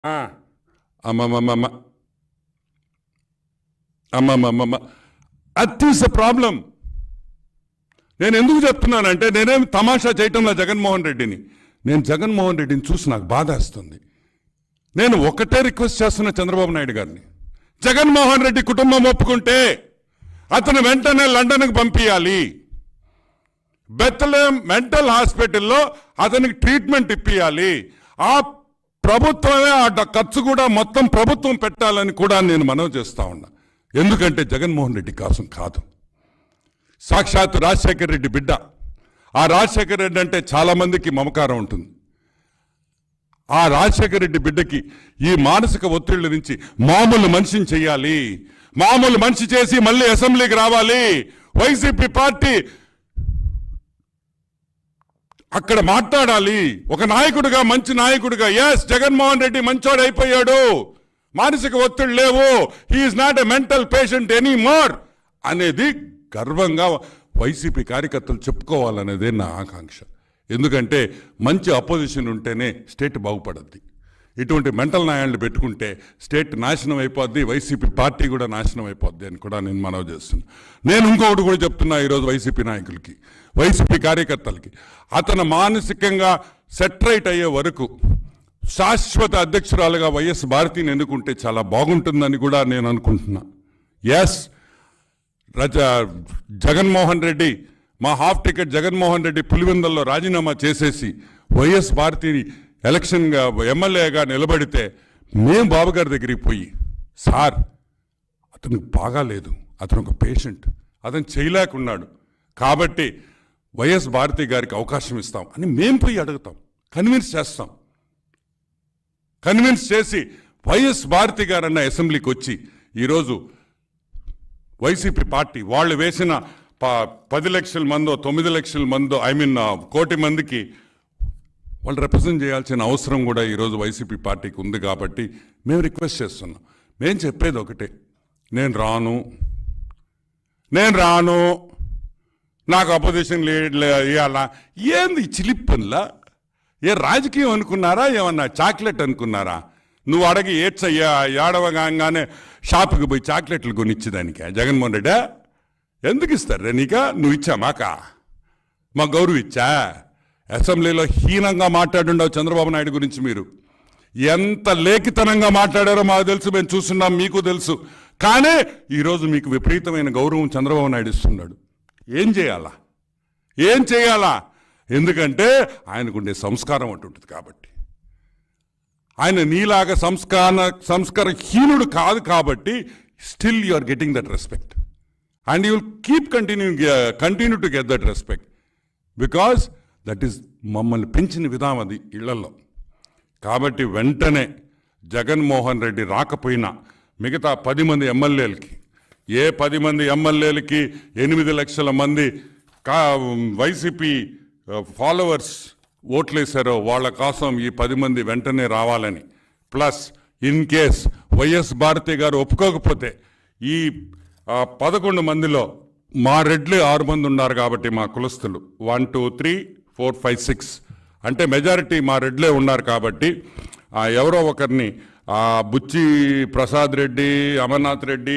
అమ్మమ్మమ్మ అమ్మమ్మమ్మ that is the problem నేను ఎందుకు చెప్తున్నానంటే నేనేం తమాషా చేయటంలో జగన్మోహన్ రెడ్డిని నేను జగన్మోహన్ రెడ్డిని చూసి నాకు బాధేస్తుంది నేను ఒకటే రిక్వెస్ట్ చేస్తున్నా చంద్రబాబు నాయుడు గారిని జగన్మోహన్ రెడ్డి కుటుంబం ఒప్పుకుంటే అతను వెంటనే లండన్కి పంపించాలి బెత్తలేం మెంటల్ హాస్పిటల్లో అతనికి ట్రీట్మెంట్ ఇప్పియాలి ఆ ప్రభుత్వమే ఆ డ- ఖర్చు కూడా మొత్తం ప్రభుత్వం పెట్టాలని కూడా నేను మనవి చేస్తా ఉన్నా ఎందుకంటే జగన్మోహన్ రెడ్డి కోసం కాదు సాక్షాత్ రాజశేఖర రెడ్డి బిడ్డ ఆ రాజశేఖర రెడ్డి అంటే చాలా మందికి మమకారం ఉంటుంది ఆ రాజశేఖర రెడ్డి బిడ్డకి ఈ మానసిక ఒత్తిళ్ల నుంచి మామూలు మనిషిని చెయ్యాలి మామూలు మనిషి చేసి మళ్ళీ అసెంబ్లీకి రావాలి వైసీపీ పార్టీ అక్కడ మాట్లాడాలి ఒక నాయకుడిగా మంచి నాయకుడిగా ఎస్ జగన్మోహన్ రెడ్డి మంచోడు అయిపోయాడు మానసిక ఒత్తిడి లేవు he is not a mental patient any more అనేది గర్వంగా వైసీపీ కార్యకర్తలు చెప్పుకోవాలనేదే నా ఆకాంక్ష ఎందుకంటే మంచి అపోజిషన్ ఉంటేనే స్టేట్ బాగుపడద్ది ఇటువంటి మెంటల్ న్యాయాలను పెట్టుకుంటే స్టేట్ నాశనం అయిపోద్ది వైసీపీ పార్టీ కూడా నాశనం అయిపోద్ది అని కూడా నేను మనవి చేస్తున్నా నేను ఇంకొకటి కూడా చెప్తున్నా ఈరోజు వైసీపీ నాయకులకి వైసీపీ కార్యకర్తలకి అతను మానసికంగా సెటరైట్ అయ్యే వరకు శాశ్వత అధ్యక్షురాలుగా వైఎస్ భారతిని ఎన్నుకుంటే చాలా బాగుంటుందని కూడా నేను అనుకుంటున్నా ఎస్ రజ జగన్మోహన్ రెడ్డి మా హాఫ్ టికెట్ జగన్మోహన్ రెడ్డి పులివెందల్లో రాజీనామా చేసేసి వైఎస్ భారతిని ఎలక్షన్గా ఎమ్మెల్యేగా నిలబడితే మేం బాబు గారి దగ్గరికి పోయి సార్ అతనికి బాగాలేదు అతను ఒక పేషెంట్ అతను చేయలేకున్నాడు కాబట్టి వైఎస్ భారతి గారికి అవకాశం ఇస్తాం అని మేం పోయి అడుగుతాం కన్విన్స్ చేస్తాం కన్విన్స్ చేసి వైఎస్ భారతి గారు అన్న అసెంబ్లీకి వచ్చి ఈరోజు వైసీపీ పార్టీ వాళ్ళు వేసిన ప- పది లక్షల మందో తొమ్మిది లక్షల మందో ఐ మీన్ కోటి మందికి వాళ్ళు రిప్రజెంట్ చేయాల్సిన అవసరం కూడా ఈరోజు వైసీపీ పార్టీకి ఉంది కాబట్టి మేము రిక్వెస్ట్ చేస్తున్నాం మేము చెప్పేది ఒకటే నేను రాను నేను రాను నాకు అపోజిషన్ లీడ్ ఇవ్వాలా ఏంది చిలిప్పన్లా ఏ రాజకీయం అనుకున్నారా ఏమన్నా చాక్లెట్ అనుకున్నారా నువ్వు అడగి ఏడ్చయ్యా ఏడవగానే షాపుకి పోయి చాక్లెట్లు కొనిచ్చేదానికి జగన్మోహన్ రెడ్డి ఎందుకు ఇస్తారు నీక నువ్వు ఇచ్చా మాకా మా గౌరవ ఇచ్చా అసెంబ్లీలో హీనంగా మాట్లాడుండవు చంద్రబాబు నాయుడు గురించి మీరు ఎంత లేఖితనంగా మాట్లాడారో మాకు తెలుసు మేము చూస్తున్నాం మీకు తెలుసు కానీ ఈరోజు మీకు విపరీతమైన గౌరవం చంద్రబాబు నాయుడు ఇస్తున్నాడు ఏం చేయాలా ఏం చేయాలా ఎందుకంటే ఆయనకుండే సంస్కారం అంటుంటుంది కాబట్టి ఆయన నీలాగా సంస్కార సంస్కార హీనుడు కాదు కాబట్టి still you are getting that respect and you will keep continue continue to get that respect because that is మమ్మల్ని పెంచిన విధానం అది ఇళ్లలో కాబట్టి వెంటనే జగన్మోహన్ రెడ్డి రాకపోయినా మిగతా పది మంది ఎమ్మెల్యేలకి ఏ పది మంది ఎమ్మెల్యేలకి ఎనిమిది లక్షల మంది కా వైసీపీ ఫాలోవర్స్ ఓట్లేశారో వాళ్ళ కోసం ఈ పది మంది వెంటనే రావాలని plus in case YS Bharathi గారు ఒప్పుకోకపోతే ఈ ఆ, పదకొండు మందిలో మా రెడ్లు ఆరు మంది ఉన్నారు కాబట్టి మా కులస్తులు one two three four five six అంటే మెజారిటీ మా రెడ్లే ఉన్నారు కాబట్టి ఆ, ఎవరో ఒకరిని ఆ, బుచ్చి ప్రసాద్ రెడ్డి అమర్నాథ్ రెడ్డి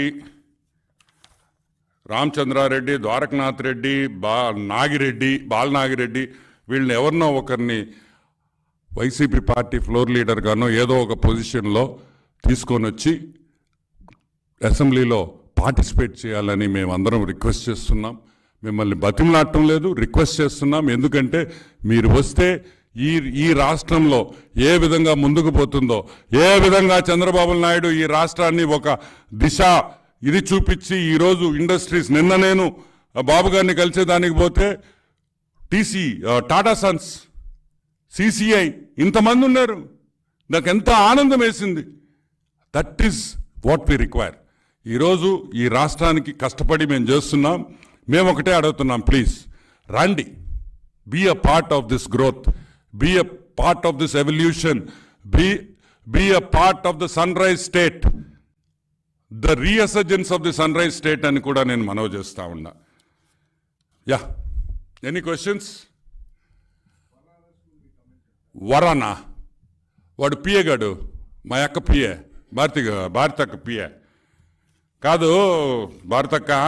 రామచంద్రారెడ్డి ద్వారకనాథ్ రెడ్డి బా నాగిరెడ్డి బాలనాగిరెడ్డి వీళ్ళని ఎవరినో ఒకరిని వైసీపీ పార్టీ ఫ్లోర్ లీడర్గానో ఏదో ఒక పొజిషన్లో తీసుకొని వచ్చి అసెంబ్లీలో పార్టిసిపేట్ చేయాలని మేమందరం రిక్వెస్ట్ చేస్తున్నాం మిమ్మల్ని బతిమలాడటం లేదు రిక్వెస్ట్ చేస్తున్నాం ఎందుకంటే మీరు వస్తే ఈ ఈ రాష్ట్రంలో ఏ విధంగా ముందుకు పోతుందో ఏ విధంగా చంద్రబాబు నాయుడు ఈ రాష్ట్రాన్ని ఒక దిశ ఇది చూపించి ఈరోజు ఇండస్ట్రీస్ నిన్న నేను ఆ బాబు గారిని కలిసేదానికి పోతే టీసీ టాటా సన్స్ సిసిఐ ఇంతమంది ఉన్నారు నాకు ఎంత ఆనందం వేసింది that is what we require ఈరోజు ఈ రాష్ట్రానికి కష్టపడి మేము చేస్తున్నాం మేము ఒకటే అడుగుతున్నాం ప్లీజ్ రండి be a part of this growth be a part of this evolution be be a part of the sunrise state the resurgence of the sunrise state అని కూడా నేను మనవి చేస్తా ఉన్నా యా ఎనీ క్వశ్చన్స్ వరానా వాడు పియగాడు మా అక్క PA Bharati భారతక్క PA కాదు భారతక్క